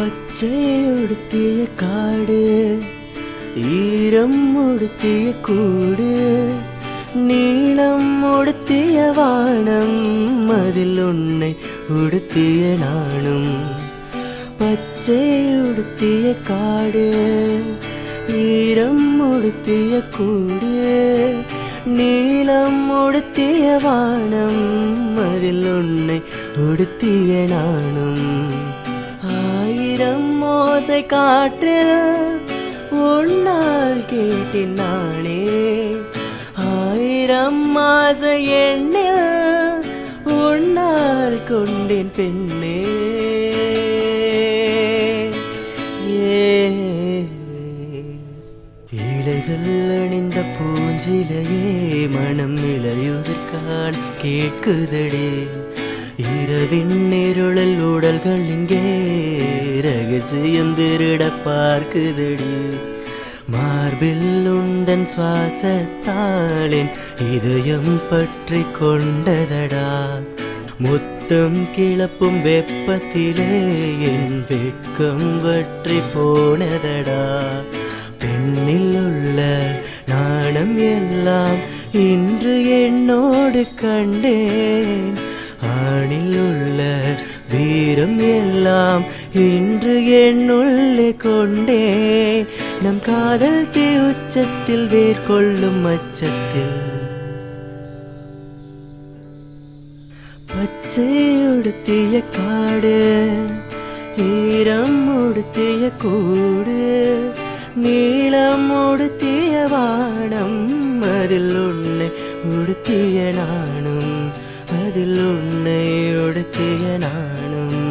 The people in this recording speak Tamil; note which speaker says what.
Speaker 1: பச்சை உடுத்திய காடு ஈரம் உடுத்திய கூடு நீளம் உடுத்திய வானம் அதில் உன்னை உடுத்திய நானும் பச்சை உடுத்திய காடு ஈரம் உடுத்திய கூடு நீளம் உடுத்திய வானம் அதில் உன்னை உடுத்திய நானும் ஆயிரம் ஓசை காற்றில் உன்னால் கேட்டேன் நானே ஆயிரம் மாசை எண்ணில் உன்னால் கொண்டேன் பெண்ணே ஏ இலைகள் அணிந்த பூஞ்சிலையே மனம் இளையுதற்கான் கேட்குதடே இரவின் இருளல் உடல்கள் இங்கே ரகசியம் திருட பார்க்குதடி மார்பில் உண்டன் சுவாசத்தாளின் இதயம் பற்றி கொண்டதடா முத்தம் கிளப்பும் வெப்பத்திலே என் வெட்கம் வற்றி போனதடா பெண்ணில் உள்ள நாணம் எல்லாம் இன்று என்னோடு கண்டேன் ஆணில் உள்ள வீரம் எல்லாம் இன்று என்னுள்ளே கொண்டேன் நம் காதல் தீ உச்சத்தில் வேர்கொள்ளும் அச்சத்தில் பச்சை உடுத்திய காடு ஈரம் உடுத்திய கூடு நீளம் உடுத்திய வானம் அதில் உன்னை உடுத்திய நானும் அதில் உன்னை உடுத்திய நானும்